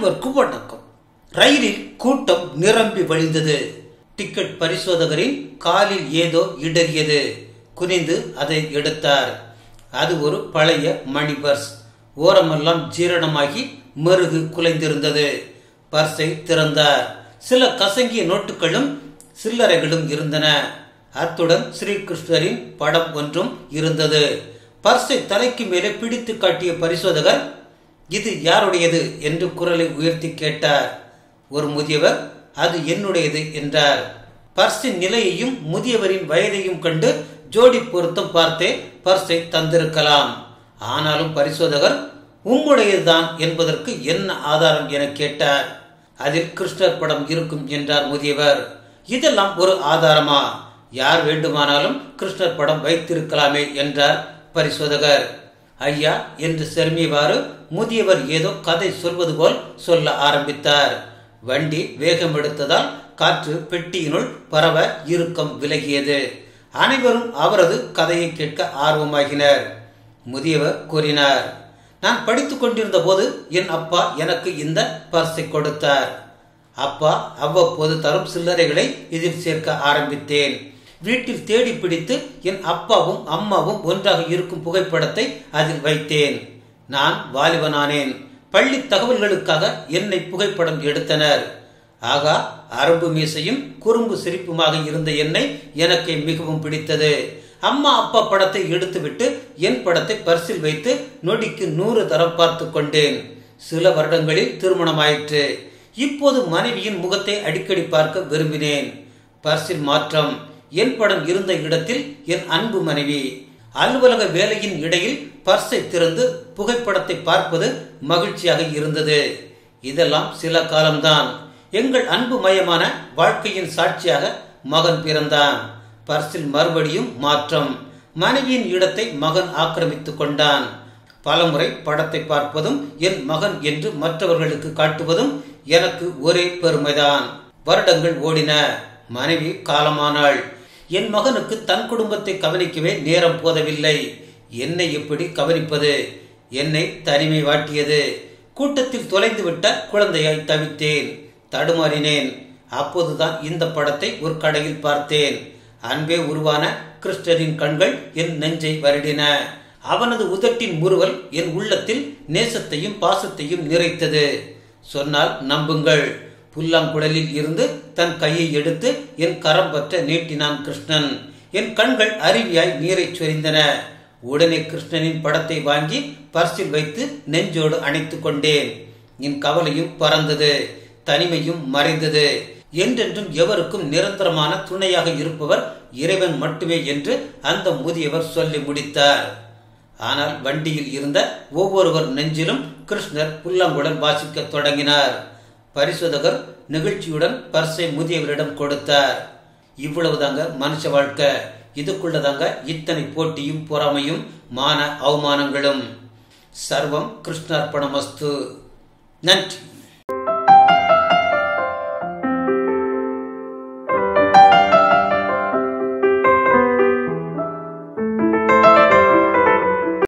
அனைவருக்கும் வணக்கம் ரயிலில் கூட்டம் நிரம்பி வழிந்தது டிக்கெட் பரிசோதகரின் காலில் ஏதோ இடறியது குனிந்து அதை எடுத்தார் அது ஒரு பழைய மணி பர்ஸ் ஓரமெல்லாம் ஜீரணமாகி மருகு குலைந்திருந்தது பர்ஸை திறந்தார் சில கசங்கிய நோட்டுகளும் சில்லறைகளும் இருந்தன அத்துடன் ஸ்ரீகிருஷ்ணரின் படம் ஒன்றும் இருந்தது பர்ஸை தலைக்கு மேலே பிடித்து காட்டிய பரிசோதகர் இது யாருடையது என்று குரலை உயர்த்தி கேட்டார் ஒரு முதியவர் அது என்னுடையது என்றார் பர்ஸின் நிலையையும் முதியவரின் வயதையும் கண்டு ஜோடி பொருத்தம் பார்த்தே பர்ஸை தந்திருக்கலாம் ஆனாலும் பரிசோதகர் உம்முடையதுதான் என்பதற்கு என்ன ஆதாரம் என கேட்டார் அதில் கிருஷ்ணர் படம் இருக்கும் என்றார் முதியவர் இதெல்லாம் ஒரு ஆதாரமா யார் வேண்டுமானாலும் கிருஷ்ணர் படம் வைத்திருக்கலாமே என்றார் பரிசோதகர் ஐயா என்று செருமியவாறு முதியவர் ஏதோ கதை சொல்வது போல் சொல்ல ஆரம்பித்தார் வண்டி வேகம் எடுத்ததால் காற்று பெட்டியினுள் பரவ இறுக்கம் விலகியது அனைவரும் அவரது கதையை கேட்க ஆர்வமாகினர் முதியவர் கூறினார் நான் படித்துக் கொண்டிருந்த போது என் அப்பா எனக்கு இந்த பர்ஸை கொடுத்தார் அப்பா அவ்வப்போது தரும் சில்லறைகளை இதில் சேர்க்க ஆரம்பித்தேன் வீட்டில் தேடி பிடித்து என் அப்பாவும் அம்மாவும் ஒன்றாக இருக்கும் புகைப்படத்தை அதில் வைத்தேன் நான் வாலிபனானேன் பள்ளி தகவல்களுக்காக என்னை புகைப்படம் எடுத்தனர் ஆகா அரபு மீசையும் குறும்பு சிரிப்புமாக இருந்த என்னை எனக்கு மிகவும் பிடித்தது அம்மா அப்பா படத்தை எடுத்துவிட்டு என் படத்தை பர்சில் வைத்து நொடிக்கு நூறு தரம் பார்த்து கொண்டேன் சில வருடங்களில் திருமணமாயிற்று இப்போது மனைவியின் முகத்தை அடிக்கடி பார்க்க விரும்பினேன் பர்சில் மாற்றம் என் படம் இருந்த இடத்தில் என் அன்பு மனைவி அலுவலக வேலையின் இடையில் பர்ஸை திறந்து புகைப்படத்தை பார்ப்பது மகிழ்ச்சியாக இருந்தது இதெல்லாம் சில காலம்தான் எங்கள் அன்பு மயமான வாழ்க்கையின் சாட்சியாக மகன் பிறந்தான் பர்சில் மறுபடியும் மாற்றம் மனைவியின் இடத்தை மகன் ஆக்கிரமித்துக் கொண்டான் பலமுறை படத்தை பார்ப்பதும் என் மகன் என்று மற்றவர்களுக்கு காட்டுவதும் எனக்கு ஒரே பெருமைதான் வருடங்கள் ஓடின மனைவி காலமானாள் என் மகனுக்கு தன் குடும்பத்தை கவனிக்கவே நேரம் போதவில்லை என்னை எப்படி கவனிப்பது என்னை தனிமை வாட்டியது கூட்டத்தில் தொலைந்துவிட்ட குழந்தையாய் தவித்தேன் தடுமாறினேன் அப்போதுதான் இந்த படத்தை ஒரு கடையில் பார்த்தேன் அன்பே உருவான கிருஷ்ணரின் கண்கள் என் நெஞ்சை வருடின அவனது உதட்டின் முறுவல் என் உள்ளத்தில் நேசத்தையும் பாசத்தையும் நிறைத்தது சொன்னால் நம்புங்கள் புல்லாங்குடலில் இருந்து தன் கையை எடுத்து என் கரம் பற்ற நீட்டினான் கிருஷ்ணன் என் கண்கள் அருவியாய் நீரை சொரிந்தன உடனே கிருஷ்ணனின் படத்தை வாங்கி பர்சில் வைத்து நெஞ்சோடு அணைத்துக் கொண்டேன் என் கவலையும் பறந்தது தனிமையும் மறைந்தது என்றென்றும் எவருக்கும் நிரந்தரமான துணையாக இருப்பவர் இறைவன் மட்டுமே என்று அந்த முதியவர் சொல்லி முடித்தார் ஆனால் வண்டியில் இருந்த ஒவ்வொருவர் நெஞ்சிலும் கிருஷ்ணர் புல்லாங்குழல் வாசிக்க தொடங்கினார் பரிசோதகர் நிகழ்ச்சியுடன் பர்ஸை முதியவரிடம் கொடுத்தார் இவ்வளவுதாங்க மனுஷ வாழ்க்கை இதுக்குள்ளதாங்க இத்தனை போட்டியும் பொறாமையும் மான அவமானங்களும் சர்வம் கிருஷ்ணார்ப்பணமஸ்து நன்றி